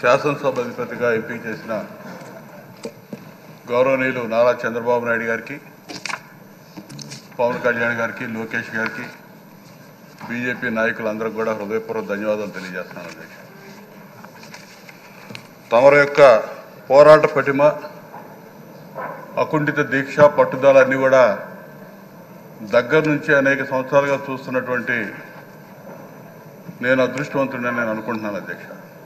శాసనసభ అధిపతిగా ఎంపిక చేసిన గౌరవనీయులు నారా చంద్రబాబు నాయుడు గారికి పవన్ కళ్యాణ్ గారికి లోకేష్ గారికి బీజేపీ నాయకులందరికీ కూడా హృదయపూర్వక ధన్యవాదాలు తెలియజేస్తున్నాను అధ్యక్ష తమరి యొక్క పోరాట పటిమ అకుంఠిత దీక్ష పట్టుదల అన్నీ కూడా దగ్గర నుంచి అనేక సంవత్సరాలుగా చూస్తున్నటువంటి నేను అదృష్టవంతుడని నేను అనుకుంటున్నాను అధ్యక్ష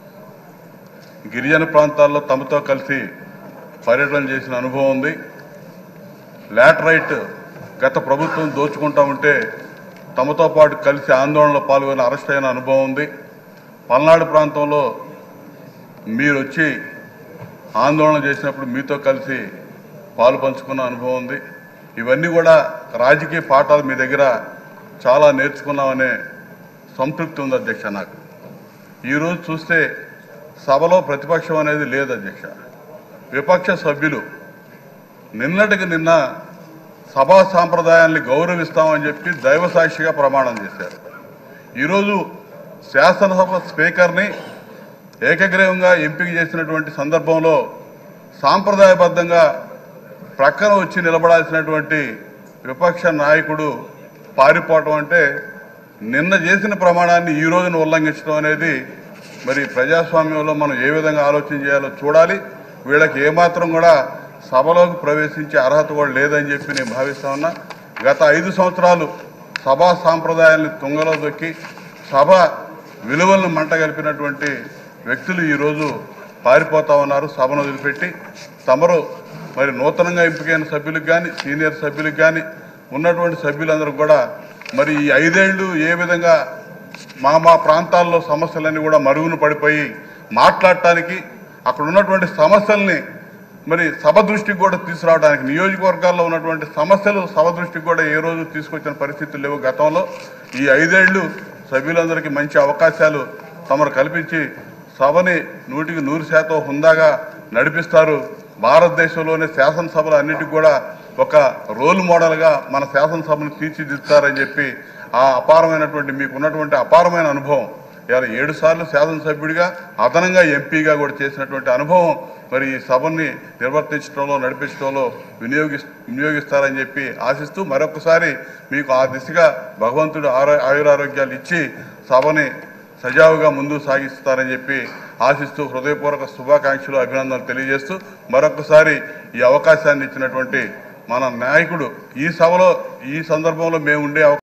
గిరిజన ప్రాంతాల్లో తమతో కలిసి పర్యటన చేసిన అనుభవం ఉంది లాటరైట్ గత ప్రభుత్వం దోచుకుంటా ఉంటే తమతో పాటు కలిసి ఆందోళనలో పాల్గొని అరెస్ట్ అయిన అనుభవం ఉంది పల్నాడు ప్రాంతంలో మీరు వచ్చి ఆందోళన చేసినప్పుడు మీతో కలిసి పాలు పంచుకున్న అనుభవం ఉంది ఇవన్నీ కూడా రాజకీయ పాఠాలు మీ దగ్గర చాలా నేర్చుకున్నామనే సంతృప్తి ఉంది అధ్యక్ష నాకు ఈరోజు చూస్తే సభలో ప్రతిపక్షం అనేది లేదు అధ్యక్ష విపక్ష సభ్యులు నిన్నటికి నిన్న సభా సాంప్రదాయాల్ని గౌరవిస్తామని చెప్పి దైవ సాక్షిగా ప్రమాణం చేశారు ఈరోజు శాసనసభ స్పీకర్ని ఏకగ్రీవంగా ఎంపిక చేసినటువంటి సందర్భంలో సాంప్రదాయబద్ధంగా ప్రక్కన వచ్చి నిలబడాల్సినటువంటి విపక్ష నాయకుడు పారిపోవటం అంటే నిన్న చేసిన ప్రమాణాన్ని ఈ రోజున ఉల్లంఘించడం అనేది మరి ప్రజాస్వామ్యంలో మనం ఏ విధంగా ఆలోచన చేయాలో చూడాలి వీళ్ళకి ఏమాత్రం కూడా సభలోకి ప్రవేశించే అర్హత కూడా లేదని చెప్పి నేను భావిస్తా ఉన్నా గత ఐదు సంవత్సరాలు సభా సాంప్రదాయాల్ని తుంగలో దొక్కి సభ విలువలను మంట కలిపినటువంటి వ్యక్తులు ఈరోజు పారిపోతా ఉన్నారు సభను వదిలిపెట్టి తమరు మరి నూతనంగా ఎంపికైన సభ్యులకు కానీ సీనియర్ సభ్యులకు కానీ ఉన్నటువంటి సభ్యులందరూ కూడా మరి ఈ ఐదేళ్లు ఏ విధంగా మా మా ప్రాంతాల్లో సమస్యలన్నీ కూడా మరుగున పడిపోయి మాట్లాడటానికి అక్కడ ఉన్నటువంటి సమస్యల్ని మరి సభ దృష్టికి కూడా తీసుకురావడానికి నియోజకవర్గాల్లో ఉన్నటువంటి సమస్యలు సభ దృష్టికి కూడా ఏ రోజు తీసుకొచ్చిన పరిస్థితులు లేవు గతంలో ఈ ఐదేళ్లు సభ్యులందరికీ మంచి అవకాశాలు తమరు కల్పించి సభని నూటికి నూరు శాతం హుందాగా నడిపిస్తారు భారతదేశంలోనే శాసనసభలు అన్నిటికి కూడా ఒక రోల్ మోడల్గా మన శాసనసభను తీర్చిదిద్దుతారని చెప్పి ఆ అపారమైనటువంటి మీకు ఉన్నటువంటి అపారమైన అనుభవం ఇవాళ ఏడు సార్లు శాసనసభ్యుడిగా అదనంగా ఎంపీగా కూడా చేసినటువంటి అనుభవం మరి ఈ సభని నిర్వర్తించడంలో నడిపించడంలో వినియోగి వినియోగిస్తారని చెప్పి ఆశిస్తూ మరొకసారి మీకు ఆ దిశగా భగవంతుడు ఆరో ఆయురారోగ్యాలు ఇచ్చి సభని సజావుగా ముందుకు సాగిస్తారని చెప్పి ఆశిస్తూ హృదయపూర్వక శుభాకాంక్షలు అభినందనలు తెలియజేస్తూ మరొకసారి ఈ అవకాశాన్ని ఇచ్చినటువంటి మన నాయకుడు ఈ సభలో ఈ సందర్భంలో మేము ఉండే అవకాశం